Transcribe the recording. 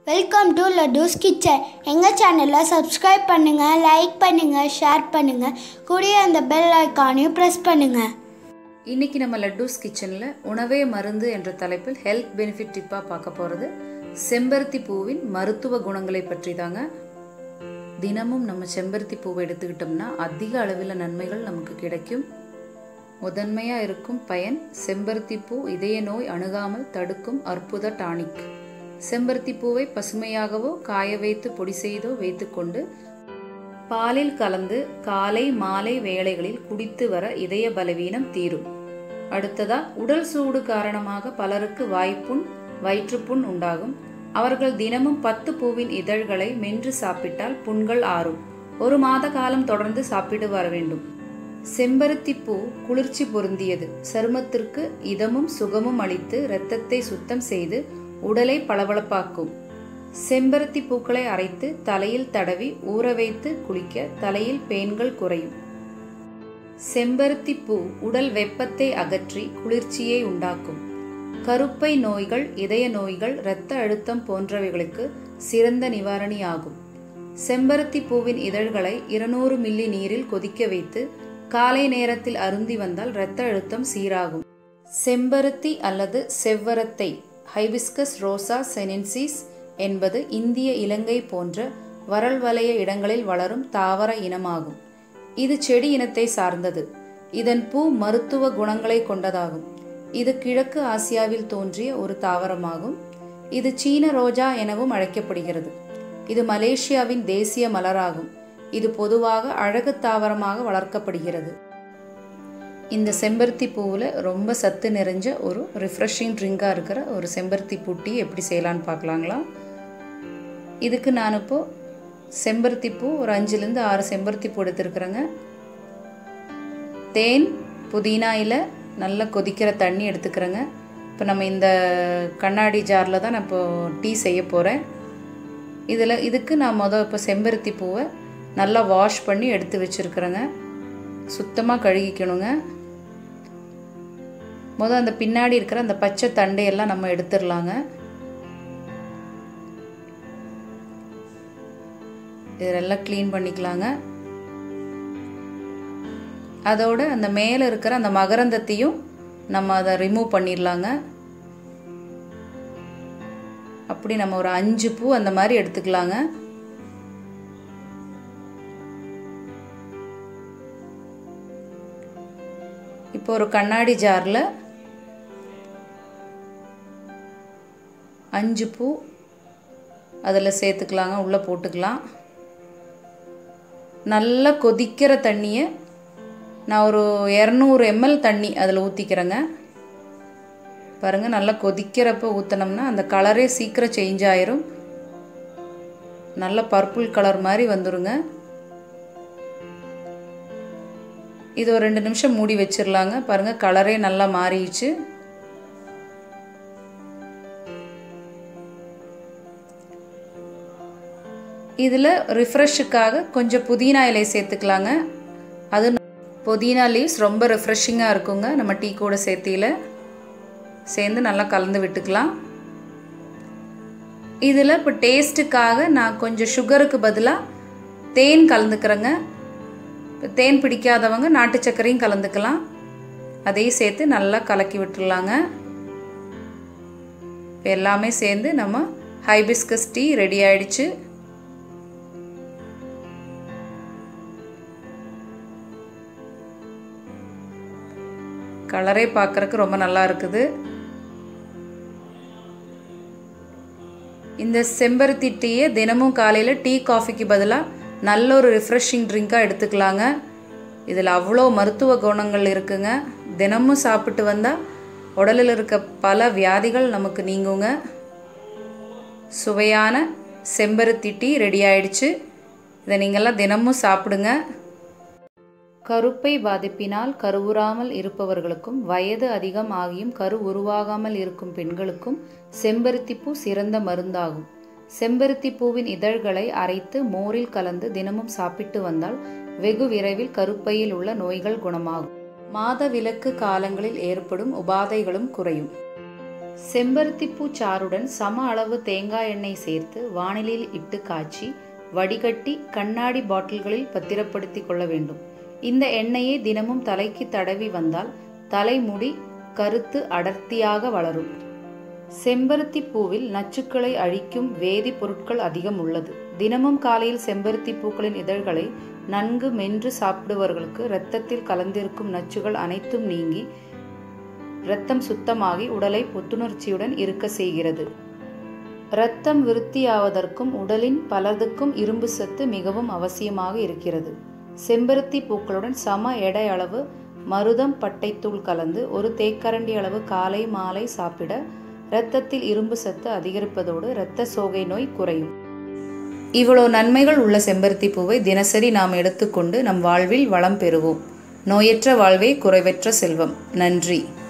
welcome to லட்டூஸ் kitchen எங்கள் சேனலை subscribe பண்ணுங்கள் லைக் பண்ணுங்கள் ஷேர் பண்ணுங்கள் கூடிய அந்த பெல் ஐக்கானையும் ப்ரெஸ் பண்ணுங்கள் இன்னைக்கு நம்ம லட்டூஸ் கிச்சனில் உணவே மருந்து என்ற தலைப்பில் ஹெல்த் பெனிஃபிட் டிப்பாக பார்க்க போகிறது செம்பருத்தி பூவின் மருத்துவ குணங்களை பற்றி தாங்க தினமும் நம்ம செம்பருத்தி பூவை எடுத்துக்கிட்டோம்னா அதிக அளவில் நன்மைகள் நமக்கு கிடைக்கும் முதன்மையாக இருக்கும் பயன் செம்பருத்தி பூ இதய நோய் அணுகாமல் தடுக்கும் அற்புத டானிக் செம்பருத்தி பூவை பசுமையாகவோ காய வைத்து பொடி செய்தோ வைத்துக்கொண்டு பாலில் கலந்து காலை மாலை வேளைகளில் குடித்து வர இதய பலவீனம் தீரும் அடுத்ததா உடல் சூடு காரணமாக பலருக்கு வாய்ப்புண் வயிற்றுப்புண் உண்டாகும் அவர்கள் தினமும் பத்து பூவின் இதழ்களை மென்று சாப்பிட்டால் புண்கள் ஆறும் ஒரு மாத காலம் தொடர்ந்து சாப்பிட்டு வர வேண்டும் செம்பருத்தி பூ குளிர்ச்சி பொருந்தியது சருமத்திற்கு இதமும் சுகமும் அளித்து இரத்தத்தை சுத்தம் செய்து உடலை பளபளப்பாக்கும் செம்பருத்தி பூக்களை அரைத்து தலையில் தடவி ஊற வைத்து குளிக்க தலையில் பேன்கள் குறையும் செம்பருத்தி பூ உடல் வெப்பத்தை அகற்றி குளிர்ச்சியை உண்டாக்கும் கருப்பை நோய்கள் இதய நோய்கள் இரத்த அழுத்தம் போன்றவைகளுக்கு சிறந்த நிவாரணியாகும் செம்பருத்தி பூவின் இதழ்களை இருநூறு மில்லி நீரில் கொதிக்க வைத்து காலை நேரத்தில் அருந்தி வந்தால் இரத்த அழுத்தம் சீராகும் செம்பருத்தி அல்லது செவ்வரத்தை ஹைபிஸ்கஸ் ரோசா செனென்சிஸ் என்பது இந்திய இலங்கை போன்ற வறள் வலய இடங்களில் வளரும் தாவர இனமாகும் இது செடி இனத்தை சார்ந்தது இதன் பூ மருத்துவ குணங்களை கொண்டதாகும் இது கிழக்கு ஆசியாவில் தோன்றிய ஒரு தாவரமாகும் இது சீன ரோஜா எனவும் அழைக்கப்படுகிறது இது மலேசியாவின் தேசிய மலராகும் இது பொதுவாக அழகு தாவரமாக வளர்க்கப்படுகிறது இந்த செம்பருத்தி பூவில் ரொம்ப சத்து நிறைஞ்ச ஒரு ரிஃப்ரெஷிங் ட்ரிங்காக இருக்கிற ஒரு செம்பருத்தி பூட்டி எப்படி செய்யலான்னு பார்க்கலாங்களா இதுக்கு நான் இப்போது செம்பருத்தி பூ ஒரு அஞ்சுலேருந்து ஆறு செம்பருத்தி பூ எடுத்துருக்குறேங்க தேன் புதினா இலை நல்லா கொதிக்கிற தண்ணி எடுத்துக்கிறேங்க இப்போ நம்ம இந்த கண்ணாடி ஜாரில் தான் நான் இப்போ டீ செய்ய போகிறேன் இதில் இதுக்கு நான் மொதல் இப்போ செம்பருத்தி பூவை நல்லா வாஷ் பண்ணி எடுத்து வச்சுருக்குறேங்க சுத்தமாக கழுகிக்கணுங்க முதல் அந்த பின்னாடி இருக்கிற அந்த பச்சை தண்டையெல்லாம் நம்ம எடுத்துடலாங்க இதெல்லாம் க்ளீன் பண்ணிக்கலாங்க அதோட அந்த மேலே இருக்கிற அந்த மகரந்தத்தையும் நம்ம அதை ரிமூவ் பண்ணிடலாங்க அப்படி நம்ம ஒரு அஞ்சு பூ அந்த மாதிரி எடுத்துக்கலாங்க இப்போ ஒரு கண்ணாடி ஜாரில் அஞ்சு பூ அதில் சேர்த்துக்கலாங்க உள்ளே போட்டுக்கலாம் நல்லா கொதிக்கிற தண்ணியை நான் ஒரு இரநூறு எம்எல் தண்ணி அதில் ஊற்றிக்கிறேங்க பாருங்கள் நல்லா கொதிக்கிறப்ப ஊற்றினோம்னா அந்த கலரே சீக்கிரம் சேஞ்ச் ஆயிரும் நல்ல பர்பிள் கலர் மாதிரி வந்துருங்க இது ஒரு ரெண்டு நிமிஷம் மூடி வச்சிடலாங்க பாருங்கள் கலரே நல்லா மாறிடுச்சு இதில் ரிஃப்ரெஷுக்காக கொஞ்சம் புதினா இலை சேர்த்துக்கலாங்க அது புதினா லீவ்ஸ் ரொம்ப ரிஃப்ரெஷிங்காக இருக்குங்க நம்ம டீ கூட சேர்த்தியில் சேர்ந்து நல்லா கலந்து விட்டுக்கலாம் இதில் இப்போ டேஸ்ட்டுக்காக நான் கொஞ்சம் சுகருக்கு பதிலாக தேன் கலந்துக்கிறேங்க இப்போ தேன் பிடிக்காதவங்க நாட்டு சர்க்கரையும் கலந்துக்கலாம் அதையும் சேர்த்து நல்லா கலக்கி விட்டுடலாங்க இப்போ எல்லாமே சேர்ந்து நம்ம ஹைபிஸ்கஸ் டீ ரெடி ஆயிடுச்சு கலரே பார்க்குறக்கு ரொம்ப நல்லா இருக்குது இந்த செம்பருத்தி டீயை தினமும் காலையில் டீ காஃபிக்கு பதிலாக நல்ல ஒரு ரிஃப்ரெஷிங் ட்ரிங்காக எடுத்துக்கலாங்க இதில் அவ்வளோ மருத்துவ குணங்கள் இருக்குங்க தினமும் சாப்பிட்டு வந்தால் உடலில் இருக்க பல வியாதிகள் நமக்கு நீங்குங்க சுவையான செம்பருத்தி டீ ரெடி ஆயிடுச்சு இதை நீங்கள்லாம் தினமும் சாப்பிடுங்க கருப்பை பாதிப்பினால் கருவுறாமல் இருப்பவர்களுக்கும் வயது அதிகம் ஆகியும் கரு உருவாகாமல் இருக்கும் பெண்களுக்கும் செம்பருத்தி பூ சிறந்த மருந்தாகும் செம்பருத்தி பூவின் இதழ்களை அரைத்து மோரில் கலந்து தினமும் சாப்பிட்டு வந்தால் வெகு விரைவில் கருப்பையில் உள்ள நோய்கள் குணமாகும் மாத விலக்கு காலங்களில் ஏற்படும் உபாதைகளும் குறையும் செம்பருத்திப்பூ சாறுடன் சம அளவு தேங்காய் எண்ணெய் சேர்த்து வானிலையில் இட்டு காய்ச்சி வடிகட்டி கண்ணாடி பாட்டில்களில் பத்திரப்படுத்திக் கொள்ள வேண்டும் இந்த எண்ணெயை தினமும் தலைக்கு தடவி வந்தால் தலைமுடி கருத்து அடர்த்தியாக வளரும் செம்பருத்தி பூவில் நச்சுக்களை அழிக்கும் வேதி பொருட்கள் அதிகம் உள்ளது தினமும் காலையில் செம்பருத்தி பூக்களின் இதழ்களை நன்கு மென்று சாப்பிடுபவர்களுக்கு இரத்தத்தில் கலந்திருக்கும் நச்சுகள் அனைத்தும் நீங்கி இரத்தம் சுத்தமாகி உடலை புத்துணர்ச்சியுடன் இருக்க செய்கிறது இரத்தம் விருத்தியாவதற்கும் உடலின் பலதுக்கும் இரும்பு சத்து மிகவும் அவசியமாக இருக்கிறது செம்பருத்தி பூக்களுடன் சம எடை அளவு மருதம் பட்டைத்தூள் கலந்து ஒரு தேக்கரண்டி அளவு காலை மாலை சாப்பிட இரத்தத்தில் இரும்பு சத்து அதிகரிப்பதோடு இரத்த சோகை நோய் குறையும் இவ்வளோ நன்மைகள் உள்ள செம்பருத்தி பூவை தினசரி நாம் எடுத்துக்கொண்டு நம் வாழ்வில் வளம் பெறுவோம் நோயற்ற வாழ்வே குறைவற்ற செல்வம் நன்றி